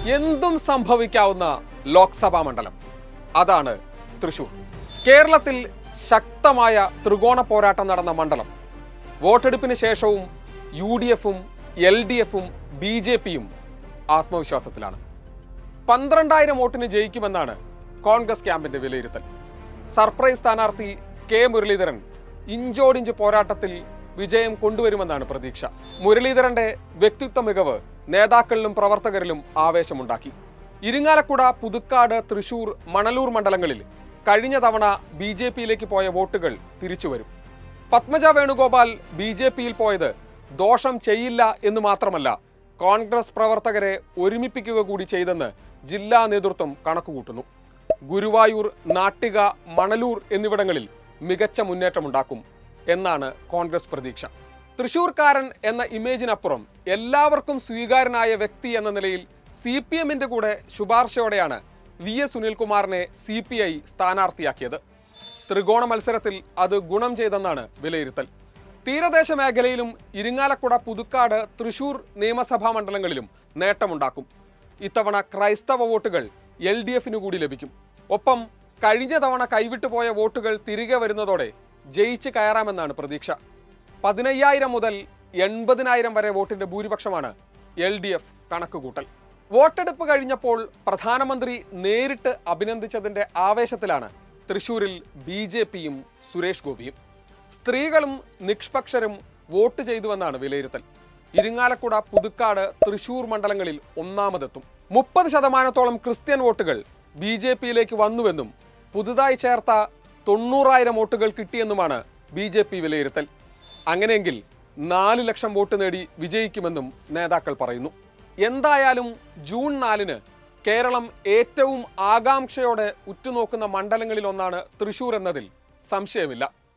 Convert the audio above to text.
എന്തും സംഭവിക്കാവുന്ന ലോക്സഭാ മണ്ഡലം അതാണ് തൃശൂർ കേരളത്തിൽ ശക്തമായ ത്രികോണ പോരാട്ടം നടന്ന മണ്ഡലം വോട്ടെടുപ്പിന് ശേഷവും യു ഡി എഫും എൽ ഡി എഫും ബി ജെ പിയും ആത്മവിശ്വാസത്തിലാണ് പന്ത്രണ്ടായിരം വോട്ടിന് ജയിക്കുമെന്നാണ് കോൺഗ്രസ് ക്യാമ്പിന്റെ വിലയിരുത്തൽ സർപ്രൈസ് സ്ഥാനാർത്ഥി കെ മുരളീധരൻ ഇഞ്ചോടിഞ്ച് പോരാട്ടത്തിൽ വിജയം കൊണ്ടുവരുമെന്നാണ് പ്രതീക്ഷ മുരളീധരന്റെ വ്യക്തിത്വ മികവ് നേതാക്കളിലും പ്രവർത്തകരിലും ആവേശമുണ്ടാക്കി ഇരിങ്ങാലക്കുട പുതുക്കാട് തൃശൂർ മണലൂർ മണ്ഡലങ്ങളിൽ കഴിഞ്ഞ തവണ ബി ജെ പിയിലേക്ക് പോയ വോട്ടുകൾ തിരിച്ചുവരും പത്മജ വേണുഗോപാൽ ബി ജെ പിയിൽ പോയത് ദോഷം ചെയ്യില്ല എന്ന് മാത്രമല്ല കോൺഗ്രസ് പ്രവർത്തകരെ ഒരുമിപ്പിക്കുക കൂടി ചെയ്തെന്ന് ജില്ലാ നേതൃത്വം കണക്കുകൂട്ടുന്നു ഗുരുവായൂർ നാട്ടിക മണലൂർ എന്നിവിടങ്ങളിൽ മികച്ച മുന്നേറ്റമുണ്ടാക്കും എന്നാണ് കോൺഗ്രസ് പ്രതീക്ഷ തൃശൂർക്കാരൻ എന്ന ഇമേജിനപ്പുറം എല്ലാവർക്കും സ്വീകാര്യനായ വ്യക്തി എന്ന നിലയിൽ സി പി എമ്മിന്റെ കൂടെ ശുപാർശയോടെയാണ് വി എസ് സുനിൽകുമാറിനെ സി പി ഐ സ്ഥാനാർത്ഥിയാക്കിയത് ത്രികോണ മത്സരത്തിൽ അത് ഗുണം ചെയ്തെന്നാണ് വിലയിരുത്തൽ തീരദേശ മേഖലയിലും ഇരിങ്ങാലക്കുട പുതുക്കാട് തൃശൂർ നിയമസഭാ മണ്ഡലങ്ങളിലും നേട്ടമുണ്ടാക്കും ഇത്തവണ ക്രൈസ്തവ വോട്ടുകൾ എൽ ഡി എഫിനു കൂടി ലഭിക്കും ഒപ്പം കഴിഞ്ഞ തവണ കൈവിട്ടുപോയ വോട്ടുകൾ തിരികെ വരുന്നതോടെ ജയിച്ച് കയറാമെന്നാണ് പ്രതീക്ഷ പതിനയ്യായിരം മുതൽ എൺപതിനായിരം വരെ വോട്ടിന്റെ ഭൂരിപക്ഷമാണ് എൽ ഡി എഫ് കണക്കുകൂട്ടൽ വോട്ടെടുപ്പ് കഴിഞ്ഞപ്പോൾ പ്രധാനമന്ത്രി നേരിട്ട് അഭിനന്ദിച്ചതിന്റെ ആവേശത്തിലാണ് തൃശൂരിൽ ബി ജെ പിയും സുരേഷ് ഗോപിയും സ്ത്രീകളും നിഷ്പക്ഷരും വോട്ട് ചെയ്തുവെന്നാണ് വിലയിരുത്തൽ ഇരിങ്ങാലക്കുട പുതുക്കാട് തൃശൂർ മണ്ഡലങ്ങളിൽ ഒന്നാമതെത്തും മുപ്പത് ശതമാനത്തോളം ക്രിസ്ത്യൻ വോട്ടുകൾ ബി ജെ പിയിലേക്ക് വന്നുവെന്നും പുതുതായി ചേർത്ത തൊണ്ണൂറായിരം വോട്ടുകൾ കിട്ടിയെന്നുമാണ് ബി ജെ പി വിലയിരുത്തൽ അങ്ങനെയെങ്കിൽ നാല് ലക്ഷം വോട്ട് നേടി വിജയിക്കുമെന്നും നേതാക്കൾ പറയുന്നു എന്തായാലും ജൂൺ നാലിന് കേരളം ഏറ്റവും ആകാംക്ഷയോടെ ഉറ്റുനോക്കുന്ന മണ്ഡലങ്ങളിൽ ഒന്നാണ് തൃശൂർ എന്നതിൽ സംശയമില്ല